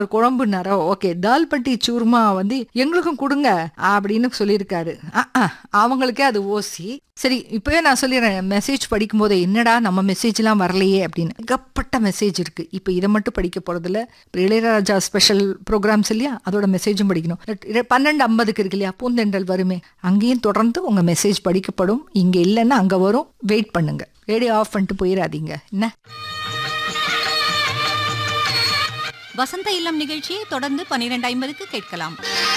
குழம்புனாரோ okay தால்பட்டி Soorma வந்து எங்களுக்கும் கொடுங்க அப்படின்னு சொல்லியிருக்காரு அஹ், அஹ், அவங்களுக்கே அது ஓசி சரி இப்பவே நான் சொல்லிடுறேன் மெசேஜ் படிக்கும் போது என்னடா நம்ம மெசேஜ்லாம் வரலையே அப்படின்னு ஏகப்பட்ட மெசேஜ் இருக்கு இப்போ இதை மட்டும் படிக்க போறதில்ல இப்ப இளையராஜா ஸ்பெஷல் ப்ரோக்ராம்ஸ் இல்லையா அதோட மெசேஜும் படிக்கணும் இர- பன்னெண்டு ஐம்பதுக்கு இருக்கு இல்லையா பூந்தெண்டல் வருமே அங்கேயும் தொடர்ந்து உங்க மெசேஜ் படிக்கப்படும் இங்க இல்லைன்னா அங்க வரும் வெயிட் பண்ணுங்க ரேடியோ ஆஃப் பண்ணிட்டு போயிடாதீங்க என்ன வசந்த இல்லம் நிகழ்ச்சியை தொடர்ந்து பனிரெண்டு ஐம்பதுக்கு கேட்கலாம்